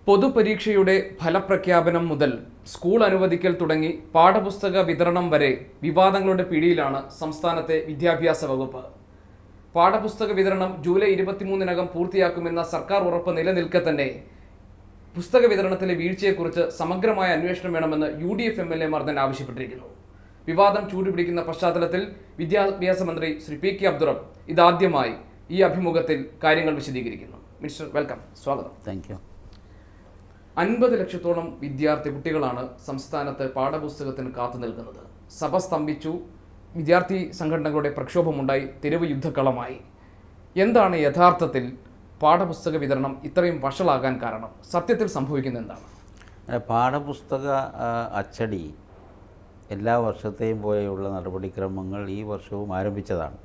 പൊതുപരീക്ഷയുടെ ഫലപ്രഖ്യാപനം മുതൽ സ്കൂൾ അനുവദിക്കൽ തുടങ്ങി പാഠപുസ്തക വിതരണം വരെ വിവാദങ്ങളുടെ പിടിയിലാണ് സംസ്ഥാനത്തെ വിദ്യാഭ്യാസ വകുപ്പ് പാഠപുസ്തക വിതരണം ജൂലൈ ഇരുപത്തിമൂന്നിനകം പൂർത്തിയാക്കുമെന്ന സർക്കാർ ഉറപ്പ് നിലനിൽക്കെ തന്നെ പുസ്തക വിതരണത്തിലെ വീഴ്ചയെക്കുറിച്ച് സമഗ്രമായ അന്വേഷണം വേണമെന്ന് U D F M L എമാർ തന്നെ ആവശ്യപ്പെട്ടിരിക്കുന്നു വിവാദം ചൂടുപിടിക്കുന്ന പശ്ചാത്തലത്തിൽ വിദ്യാഭ്യാസ മന്ത്രി ശ്രീ പി കെ അബ്ദുറബ് ഇതാദ്യമായി ഈ അഭിമുഖത്തിൽ കാര്യങ്ങൾ വിശദീകരിക്കുന്നു മിസ്റ്റർ വെൽക്കം സ്വാഗതം താങ്ക് യു അൻപത് ലക്ഷത്തോളം വിദ്യാർത്ഥി കുട്ടികളാണ് സംസ്ഥാനത്ത് പാഠപുസ്തകത്തിന് കാത്തു നിൽക്കുന്നത് സഭ സ്തംഭിച്ചു വിദ്യാർത്ഥി സംഘടനകളുടെ പ്രക്ഷോഭമുണ്ടായി തെരുവ് യുദ്ധക്കളമായി എന്താണ് യഥാർത്ഥത്തിൽ പാഠപുസ്തക വിതരണം ഇത്രയും വഷളാകാൻ കാരണം സത്യത്തിൽ സംഭവിക്കുന്നത് എന്താണ് ഏ, പാഠപുസ്തക ആ, അച്ചടി എല്ലാ വർഷത്തെയും പോലെയുള്ള നടപടിക്രമങ്ങൾ ഈ വർഷവും ആരംഭിച്ചതാണ്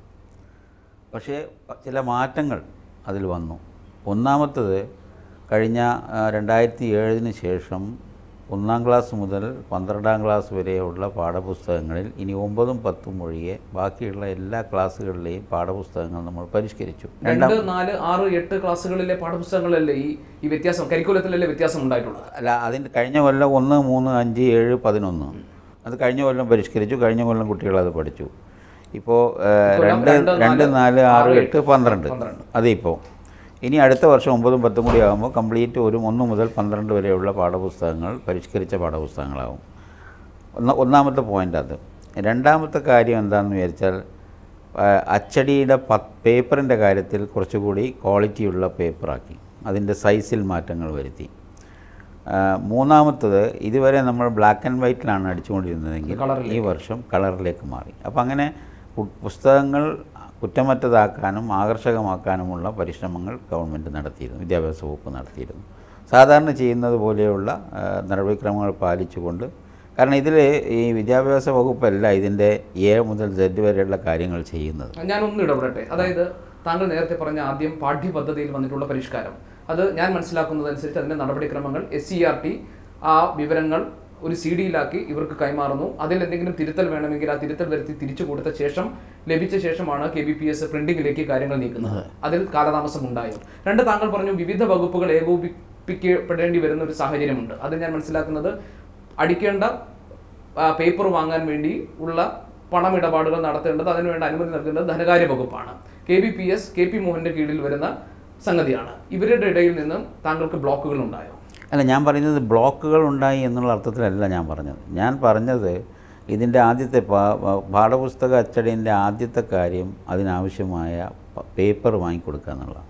പക്ഷേ പ- ചില മാറ്റങ്ങൾ അതിൽ വന്നു ഒന്നാമത്തത് കഴിഞ്ഞ ആ, രണ്ടായിരത്തി ഏഴിന് ശേഷം ഒന്നാം ക്ലാസ് മുതൽ പന്ത്രണ്ടാം ക്ലാസ് വരെയുള്ള പാഠപുസ്തകങ്ങളിൽ ഇനി ഒമ്പതും പത്തും ഒഴികെ ബാക്കിയുള്ള എല്ലാ ക്ലാസ്സുകളിലെയും പാഠപുസ്തകങ്ങൾ നമ്മൾ പരിഷ്കരിച്ചു രണ്ട് നാല് ആറ് എട്ട് ക്ലാസ്സുകളിലെ പാഠപുസ്തകങ്ങളല്ലേ ഈ ഈ വ്യത്യാസം കരിക്കുലത്തിലല്ലേ വ്യത്യാസം ഉണ്ടായിട്ടുള്ളത് അല്ല അതിൻ്റെ കഴിഞ്ഞ കൊല്ലം ഒന്ന് മൂന്ന് അഞ്ച് ഏഴ് പതിനൊന്ന് അത് കഴിഞ്ഞ കൊല്ലം പരിഷ്കരിച്ചു കഴിഞ്ഞ കൊല്ലം കുട്ടികൾ അത് പഠിച്ചു ഇപ്പോൾ ഇക്കൊല്ലം രണ്ട് രണ്ട്, രണ്ട് നാല്, നാല് ആറ് ആറ്, എട്ട് പന്ത്രണ്ട് പന്ത്രണ്ട്. അതിപ്പോൾ ഇനി അടുത്ത വർഷം ഒമ്പതും പത്തും കൂടി ആകുമ്പോൾ കംപ്ലീറ്റ് ഒരു ഒന്ന് മുതൽ പന്ത്രണ്ട് വരെയുള്ള പാഠപുസ്തകങ്ങൾ പരിഷ്കരിച്ച പാഠപുസ്തകങ്ങളാവും ഒന്ന് ഒന്നാമത്തെ പോയിൻ്റ് അത് രണ്ടാമത്തെ കാര്യം എന്താണെന്ന് വിചാരിച്ചാൽ ആ, അച്ചടിയുടെ പ പേപ്പറിൻ്റെ കാര്യത്തിൽ കുറച്ചുകൂടി ക്വാളിറ്റിയുള്ള പേപ്പറാക്കി അതിൻ്റെ സൈസിൽ മാറ്റങ്ങൾ വരുത്തി ആ, മൂന്നാമത്തത് ഇതുവരെ നമ്മൾ ബ്ലാക്ക് ആൻഡ് വൈറ്റിലാണ് അടിച്ചുകൊണ്ടിരുന്നതെങ്കിൽ ഈ വർഷം കളറിലേക്ക് മാറി അപ്പോൾ അങ്ങനെ പു- പുസ്തകങ്ങൾ കുറ്റമറ്റതാക്കാനും ആകർഷകമാക്കാനുമുള്ള പരിശ്രമങ്ങൾ ഗവൺമെൻറ് നടത്തിയിരുന്നു വിദ്യാഭ്യാസ വകുപ്പ് നടത്തിയിരുന്നു സാധാരണ ചെയ്യുന്നത് പോലെയുള്ള ആ, നടപടിക്രമങ്ങൾ പാലിച്ചുകൊണ്ട് കാരണം ഇതിൽ ഈ വിദ്യാഭ്യാസ വകുപ്പല്ല ഇതിൻ്റെ എ മുതൽ സെഡ് വരെയുള്ള കാര്യങ്ങൾ ചെയ്യുന്നത് ഞാനൊന്ന് ഇടപെടട്ടെ അതായത് താങ്കൾ നേരത്തെ പറഞ്ഞ ആദ്യം പാഠ്യപദ്ധതിയിൽ വന്നിട്ടുള്ള പരിഷ്കാരം അത് ഞാൻ മനസ്സിലാക്കുന്നതനുസരിച്ച് അതിന്റെ നടപടിക്രമങ്ങൾ എസ് സി ആർ ടി ആ വിവരങ്ങൾ ഒരു സി ഡിയിലാക്കി ഇവർക്ക് കൈമാറുന്നു അതിൽ എന്തെങ്കിലും തിരുത്തൽ വേണമെങ്കിൽ ആ തിരുത്തൽ വരുത്തി തിരിച്ചു കൊടുത്ത ശേഷം ലഭിച്ച ശേഷമാണ് കെ ബി പി എസ് പ്രിന്റിംഗിലേക്ക് കാര്യങ്ങൾ നീക്കുന്നത് അതിൽ കാലതാമസം ഉണ്ടായോ രണ്ട് താങ്കൾ പറഞ്ഞു വിവിധ വകുപ്പുകൾ ഏകോപിപ്പിക്കപ്പെടേണ്ടി വരുന്ന ഒരു സാഹചര്യമുണ്ട് അത് ഞാൻ മനസ്സിലാക്കുന്നത് അടിക്കേണ്ട ആ, പേപ്പർ വാങ്ങാൻ വേണ്ടി ഉള്ള പണമിടപാടുകൾ നടത്തേണ്ടത് അതിനുവേണ്ട അനുമതി നൽകേണ്ടത് ധനകാര്യ വകുപ്പാണ് K B P S K P മോഹന്റെ കീഴിൽ വരുന്ന സംഗതിയാണ് ഇവരുടെ ഇടയിൽ നിന്നും താങ്കൾക്ക് ബ്ലോക്കുകൾ ഉണ്ടായോ അല്ല ഞാൻ പറയുന്നത് ബ്ലോക്കുകൾ ഉണ്ടായി എന്നുള്ള അർത്ഥത്തിലല്ല ഞാൻ പറഞ്ഞത് ഞാൻ പറഞ്ഞത് ഇതിൻ്റെ ആദ്യത്തെ പാ- പാ- പാഠപുസ്തക അച്ചടീൻ്റെ ആദ്യത്തെ കാര്യം അതിനാവശ്യമായ പ- പേപ്പർ വാങ്ങിക്കൊടുക്കുക എന്നുള്ളതാണ്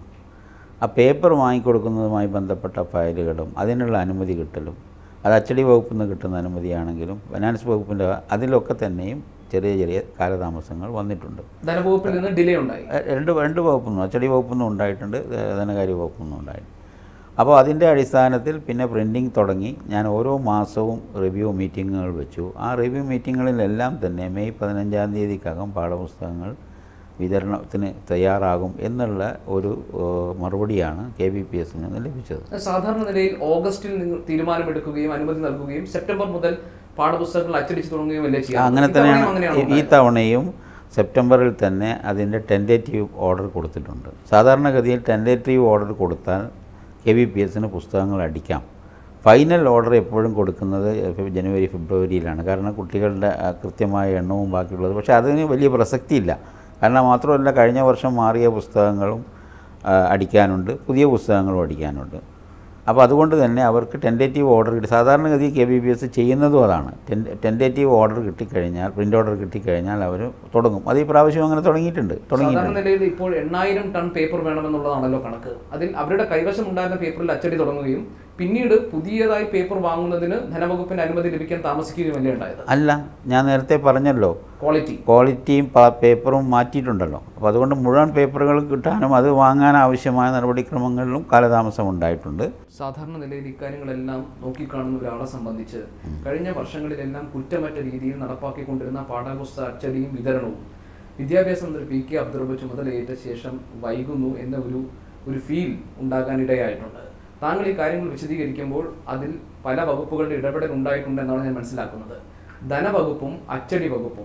ആ പേപ്പർ വാങ്ങിക്കൊടുക്കുന്നതുമായി ബന്ധപ്പെട്ട ഫയലുകളും അതിനുള്ള അനുമതി കിട്ടലും അത് അച്ചടി വകുപ്പിൽ നിന്ന് കിട്ടുന്ന അനുമതിയാണെങ്കിലും ഫിനാൻസ് വകുപ്പിൻ്റെ അതിലൊക്കെ തന്നെയും ചെറിയ ചെറിയ കാലതാമസങ്ങൾ വന്നിട്ടുണ്ട് ധനവകുപ്പിൽ നിന്ന് ഡിലേ ഉണ്ടായി എ- രണ്ട് രണ്ട് വകുപ്പിന്നും അച്ചടി വകുപ്പിന്നും ഉണ്ടായിട്ടുണ്ട് ധ- ധനകാര്യ വകുപ്പിന്നും ഉണ്ടായിട്ടുണ്ട് അപ്പോൾ അതിൻ്റെ അടിസ്ഥാനത്തിൽ പിന്നെ പ്രിൻറ്റിങ് തുടങ്ങി ഞാൻ ഓരോ മാസവും റിവ്യൂ മീറ്റിങ്ങുകൾ വെച്ചു ആ റിവ്യൂ മീറ്റിങ്ങുകളിലെല്ലാം തന്നെ മെയ് പതിനഞ്ചാം തീയതിക്കകം പാഠപുസ്തകങ്ങൾ വിതരണത്തിന് തയ്യാറാകും എന്നുള്ള ഒരു ഏഹ്, മറുപടിയാണ് കെ ബി പി എസിൽ നിന്ന് ലഭിച്ചത് സാധാരണ നിലയിൽ ഓഗസ്റ്റിൽ നിങ്ങൾ തീരുമാനമെടുക്കുകയും അനുമതി നൽകുകയും സെപ്റ്റംബർ മുതൽ പാഠപുസ്തകങ്ങൾ അച്ചടിച്ചു തുടങ്ങുകയും അല്ലേ ആ, ചെയ്യാം അങ്ങനെ ഇത്തവണയും തന്നെയാണ് അങ്ങനെയാണോ ഈ- ഈ ഉണ്ടായത്? തവണയും സെപ്റ്റംബറിൽ തന്നെ അതിൻ്റെ ടെൻറ്റേറ്റീവ് ഓർഡർ കൊടുത്തിട്ടുണ്ട് സാധാരണഗതിയിൽ ടെൻറ്റേറ്റീവ് ഓർഡർ കൊടുത്താൽ കെ ബി പി എസിന് പുസ്തകങ്ങൾ അടിക്കാം ഫൈനൽ ഓർഡർ എപ്പോഴും കൊടുക്കുന്നത് ഫെബ്- ജനുവരി ഫെബ്രുവരിയിലാണ് കാരണം കുട്ടികളുടെ ആ, കൃത്യമായ എണ്ണവും ബാക്കിയുള്ളത് പക്ഷേ അതിന് വലിയ പ്രസക്തിയില്ല കാരണം മാത്രമല്ല കഴിഞ്ഞ വർഷം മാറിയ പുസ്തകങ്ങളും ആ, അടിക്കാനുണ്ട് പുതിയ പുസ്തകങ്ങളും അടിക്കാനുണ്ട് അപ്പോൾ അതുകൊണ്ട് തന്നെ അവർക്ക് ടെൻറ്റേറ്റീവ് ഓർഡർ കിട്ടി സാധാരണഗതി കെ ബി ബി എസ് ചെയ്യുന്നതും അതാണ് ടെൻറ്റേറ്റീവ് ഓർഡർ കിട്ടിക്കഴിഞ്ഞാൽ പ്രിൻ്റ് ഓർഡർ കിട്ടിക്കഴിഞ്ഞാൽ അവർ തുടങ്ങും അത് ഈ പ്രാവശ്യം അങ്ങനെ തുടങ്ങിയിട്ടുണ്ട് സാധാരണ തുടങ്ങിയിട്ടുണ്ട് നിലയിൽ ഇപ്പോൾ എണ്ണായിരം ടൺ പേപ്പർ വേണമെന്നുള്ളതാണല്ലോ കണക്ക് അതിൽ അവരുടെ കൈവശം ഉണ്ടായിരുന്ന പേപ്പറിൽ അച്ചടി തുടങ്ങുകയും പിന്നീട് പുതിയതായി പേപ്പർ വാങ്ങുന്നതിന് ധനവകുപ്പിന്റെ അനുമതി ലഭിക്കാൻ താമസിക്കുകയുമല്ലേ ഉണ്ടായത് അല്ല ഞാൻ നേരത്തെ പറഞ്ഞല്ലോ ക്വാളിറ്റി ക്വാളിറ്റിയും പ- പേപ്പറും മാറ്റിയിട്ടുണ്ടല്ലോ അപ്പോൾ അതുകൊണ്ട് മുഴുവൻ പേപ്പറുകൾ കിട്ടാനും അത് വാങ്ങാൻ ആവശ്യമായ നടപടിക്രമങ്ങളിലും കാലതാമസം ഉണ്ടായിട്ടുണ്ട് സാധാരണ നിലയിൽ ഇക്കാര്യങ്ങളെല്ലാം നോക്കിക്കാണുന്ന ഒരാളെ സംബന്ധിച്ച് കഴിഞ്ഞ വർഷങ്ങളിലെല്ലാം കുറ്റമറ്റ രീതിയിൽ നടപ്പാക്കിക്കൊണ്ടിരുന്ന പാഠപുസ്തക അച്ചടിയും വിതരണവും വിദ്യാഭ്യാസ മന്ത്രി പി കെ അബ്ദുറബ് ചുമതലയേറ്റ ശേഷം വൈകുന്നു എന്ന ഒരു ഒരു ഫീൽ ഉണ്ടാകാനിടയായിട്ടുണ്ട് താങ്കൾ ഈ കാര്യങ്ങൾ വിശദീകരിക്കുമ്പോൾ അതിൽ പല വകുപ്പുകളുടെ ഇടപെടൽ ഉണ്ടായിട്ടുണ്ടെന്നാണ് ഞാൻ മനസ്സിലാക്കുന്നത് ധനവകുപ്പും അച്ചടി വകുപ്പും